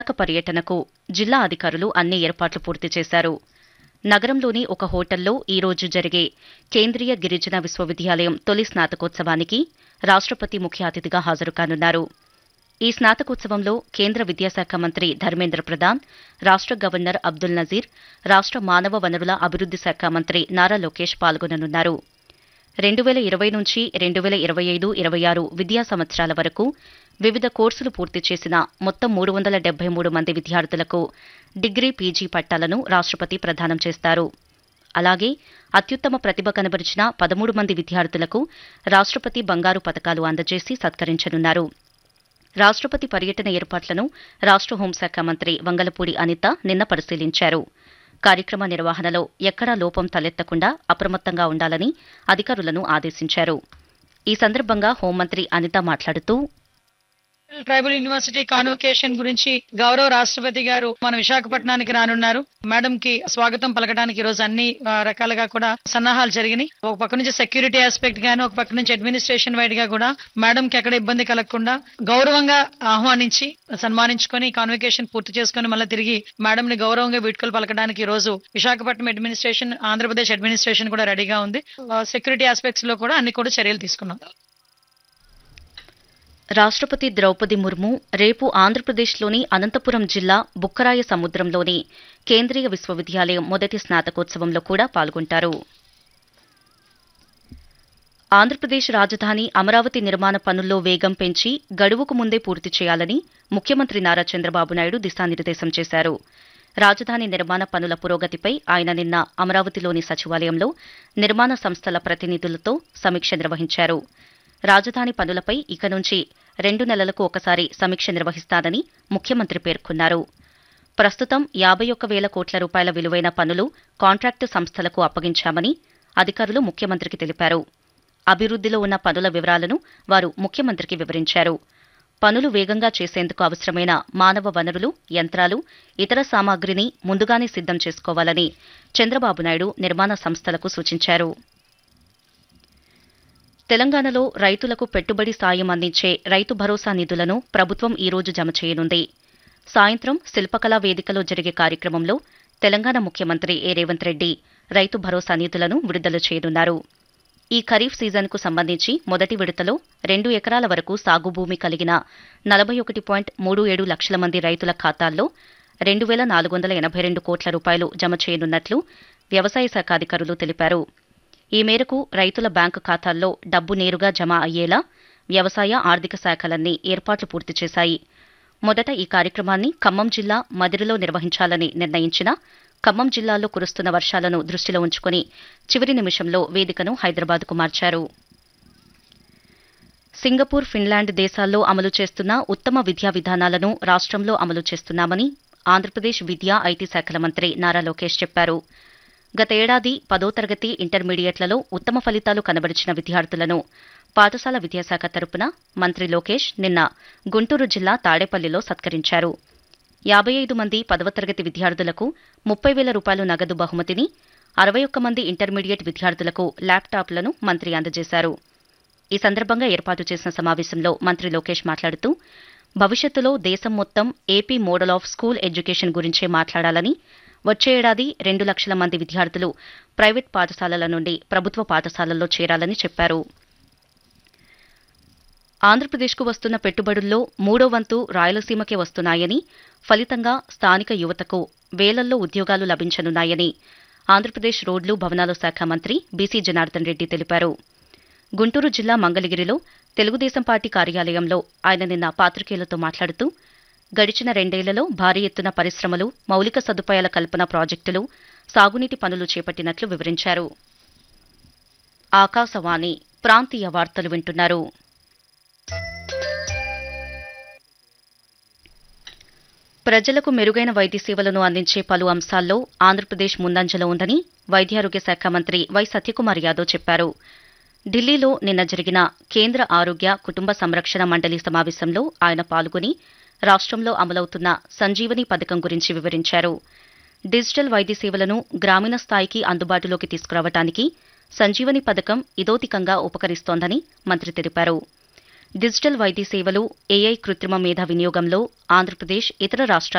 విశాఖ పర్యటనకు జిల్లా అధికారులు అన్ని ఏర్పాట్లు పూర్తి చేశారు నగరంలోని ఒక హోటల్లో ఈ రోజు జరిగే కేంద్రీయ గిరిజన విశ్వవిద్యాలయం తొలి స్నాతకోత్సవానికి రాష్ట్రపతి ముఖ్య అతిథిగా హాజరు కానున్నారు ఈ స్నాతకోత్సవంలో కేంద్ర విద్యాశాఖ మంత్రి ధర్మేంద్ర ప్రధాన్ రాష్ట్ర గవర్నర్ అబ్దుల్ నజీర్ రాష్ట్ర మానవ వనరుల అభివృద్ది శాఖ మంత్రి నారా లోకేష్ పాల్గొననున్నారు రెండు వేల ఇరవై నుంచి రెండు వేల ఇరవై ఐదు ఇరవై ఆరు విద్యా సంవత్సరాల వరకు వివిధ కోర్సులు పూర్తి చేసిన మొత్తం మూడు వందల డెబ్బై మూడు మంది విద్యార్థులకు డిగ్రీ పీజీ పట్టాలను రాష్ట్రపతి ప్రదానం చేస్తారు అలాగే అత్యుత్తమ ప్రతిభ కనబరిచిన పదమూడు మంది విద్యార్థులకు రాష్ట్రపతి బంగారు పతకాలు అందజేసి సత్కరించనున్నారు రాష్ట్రపతి పర్యటన ఏర్పాట్లను రాష్ట్ర హోంశాఖ మంత్రి వంగలపూడి అనిత నిన్న పరిశీలించారు కార్యక్రమ నిర్వహణలో ఎక్కడా లోపం తలెత్తకుండా అప్రమత్తంగా ఉండాలని అధికారులను ఆదేశించారు ఈ సందర్భంగా హోంమంత్రి అనిత మాట్లాడుతూ ట్రైబల్ యూనివర్సిటీ కాన్వకేషన్ గురించి గౌరవ రాష్ట్రపతి గారు మన విశాఖపట్నానికి రానున్నారు మేడం కి స్వాగతం పలకడానికి ఈ రోజు అన్ని ఆ, రకాలుగా కూడా సన్నాహాలు జరిగినాయి ఒక పక్క నుంచి సెక్యూరిటీ ఆస్పెక్ట్ గాను ఒక పక్క నుంచి అడ్మినిస్ట్రేషన్ వైడ్ గా కూడా మేడం కి ఎక్కడ ఇబ్బంది కలగకుండా గౌరవంగా ఆహ్వానించి సన్మానించుకొని కాన్వకేషన్ పూర్తి చేసుకొని మళ్ళీ తిరిగి మేడం ని గౌరవంగా వీడ్కోలు పలకడానికి ఈ రోజు విశాఖపట్నం అడ్మినిస్ట్రేషన్ ఆంధ్రప్రదేశ్ అడ్మినిస్ట్రేషన్ కూడా రెడీగా ఉంది సెక్యూరిటీ ఆస్పెక్ట్స్ లో కూడా అన్ని కూడా చర్యలు తీసుకున్నాం రాష్ట్రపతి ద్రౌపది ముర్ము రేపు ఆంధ్రప్రదేశ్లోని అనంతపురం జిల్లా బుక్కరాయ సముద్రంలోని కేంద్రీయ విశ్వవిద్యాలయం మొదటి స్నాతకోత్సవంలో కూడా పాల్గొంటారు ఆంధ్రప్రదేశ్ రాజధాని అమరావతి నిర్మాణ పనుల్లో వేగం పెంచి గడువుకు ముందే పూర్తి చేయాలని ముఖ్యమంత్రి నారా చంద్రబాబు నాయుడు దిశానిర్దేశం చేశారు రాజధాని నిర్మాణ పనుల పురోగతిపై ఆయన నిన్న అమరావతిలోని సచివాలయంలో నిర్మాణ సంస్థల ప్రతినిధులతో సమీక్ష నిర్వహించారు రాజధాని పనులపై ఇక నుంచి రెండు నెలలకు ఒకసారి సమీక్ష నిర్వహిస్తానని ముఖ్యమంత్రి పేర్కొన్నారు ప్రస్తుతం యాభై ఒక్క వేల కోట్ల రూపాయల విలువైన పనులు కాంట్రాక్టు సంస్థలకు అప్పగించామని అధికారులు ముఖ్యమంత్రికి తెలిపారు అభివృద్దిలో ఉన్న పనుల వివరాలను వారు ముఖ్యమంత్రికి వివరించారు పనులు వేగంగా చేసేందుకు అవసరమైన మానవ వనరులు యంత్రాలు ఇతర సామాగ్రిని ముందుగానే సిద్ధం చేసుకోవాలని చంద్రబాబు నాయుడు నిర్మాణ సంస్థలకు సూచించారు తెలంగాణలో రైతులకు పెట్టుబడి సాయం అందించే రైతు భరోసా నిధులను ప్రభుత్వం ఈ రోజు జమ చేయనుంది సాయంత్రం శిల్పకళా వేదికలో జరిగే కార్యక్రమంలో తెలంగాణ ముఖ్యమంత్రి ఏ రేవంత్ రెడ్డి రైతు భరోసా నిధులను విడుదల చేయనున్నారు ఈ ఖరీఫ్ సీజన్కు సంబంధించి మొదటి విడతలో రెండు ఎకరాల వరకు సాగు భూమి కలిగిన నలభై ఒకటి పాయింట్ మూడు ఏడు లక్షల మంది రైతుల ఖాతాల్లో రెండు వేల నాలుగు వందల ఎనభై రెండు కోట్ల రూపాయలు జమ చేయనున్నట్లు వ్యవసాయ శాఖ అధికారులు తెలిపారు ఈ మేరకు రైతుల బ్యాంకు ఖాతాల్లో డబ్బు నేరుగా జమ అయ్యేలా వ్యవసాయ ఆర్థిక శాఖలన్నీ ఏర్పాట్లు పూర్తి చేశాయి మొదట ఈ కార్యక్రమాన్ని ఖమ్మం జిల్లా మదిరిలో నిర్వహించాలని నిర్ణయించిన ఖమ్మం జిల్లాలో కురుస్తున్న వర్షాలను దృష్టిలో ఉంచుకుని చివరి నిమిషంలో వేదికను హైదరాబాద్కు మార్చారు సింగపూర్ ఫిన్లాండ్ దేశాల్లో అమలు చేస్తున్న ఉత్తమ విద్యా విధానాలను రాష్ట్రంలో అమలు చేస్తున్నామని ఆంధ్రప్రదేశ్ విద్యా ఐటీ శాఖల మంత్రి నారా లోకేష్ చెప్పారు గతేడాది పదో తరగతి ఇంటర్మీడియట్లలో ఉత్తమ ఫలితాలు కనబరిచిన విద్యార్థులను పాఠశాల విద్యాశాఖ తరపున మంత్రి లోకేష్ నిన్న గుంటూరు జిల్లా తాడేపల్లిలో సత్కరించారు యాభై ఐదు మంది పదవ తరగతి విద్యార్థులకు ముప్పై వేల రూపాయలు నగదు బహుమతిని అరవై ఒక్క మంది ఇంటర్మీడియట్ విద్యార్థులకు ల్యాప్టాప్లను మంత్రి అందజేశారు ఈ సందర్భంగా ఏర్పాటు చేసిన సమావేశంలో మంత్రి లోకేష్ మాట్లాడుతూ భవిష్యత్తులో దేశం మొత్తం AP model of school education గురించే మాట్లాడాలని వచ్చే ఏడాది రెండు లక్షల మంది విద్యార్థులు ప్రైవేట్ పాఠశాలల నుండి ప్రభుత్వ పాఠశాలల్లో చేరాలని చెప్పారు ఆంధ్రప్రదేశ్కు వస్తున్న పెట్టుబడుల్లో మూడో వంతు రాయలసీమకే వస్తున్నాయని ఫలితంగా స్థానిక యువతకు వేలల్లో ఉద్యోగాలు లభించనున్నాయని ఆంధ్రప్రదేశ్ రోడ్లు భవనాల శాఖ మంత్రి బీసీ జనార్దన్ రెడ్డి తెలిపారు గుంటూరు జిల్లా మంగళగిరిలో తెలుగుదేశం పార్టీ కార్యాలయంలో ఆయన నిన్న పాత్రికేయులతో మాట్లాడుతూ గడిచిన రెండేళ్లలో భారీ ఎత్తున పరిశ్రమలు మౌలిక సదుపాయాల కల్పన ప్రాజెక్టులు సాగునీటి పనులు చేపట్టినట్లు వివరించారు ఆకాశవాణి ప్రాంతీయ వార్తలు వింటున్నారు ప్రజలకు మెరుగైన వైద్య సేవలను అందించే పలు అంశాల్లో ఆంధ్రప్రదేశ్ ముందంజలో ఉందని వైద్యారోగ్య శాఖ మంత్రి వై సత్యకుమార్ యాదవ్ చెప్పారు ఢిల్లీలో నిన్న జరిగిన కేంద్ర ఆరోగ్య కుటుంబ సంరక్షణ మండలి సమావేశంలో ఆయన పాల్గొని రాష్ట్రంలో అమలవుతున్న సంజీవని పథకం గురించి వివరించారు డిజిటల్ వైద్య సేవలను గ్రామీణ స్థాయికి అందుబాటులోకి తీసుకురావడానికి సంజీవని పథకం ఇదోతికంగా ఉపకరిస్తోందని మంత్రి తెలిపారు డిజిటల్ వైద్య సేవలు ఏఐ కృత్రిమ మేధ వినియోగంలో ఆంధ్రప్రదేశ్ ఇతర రాష్ట్రాల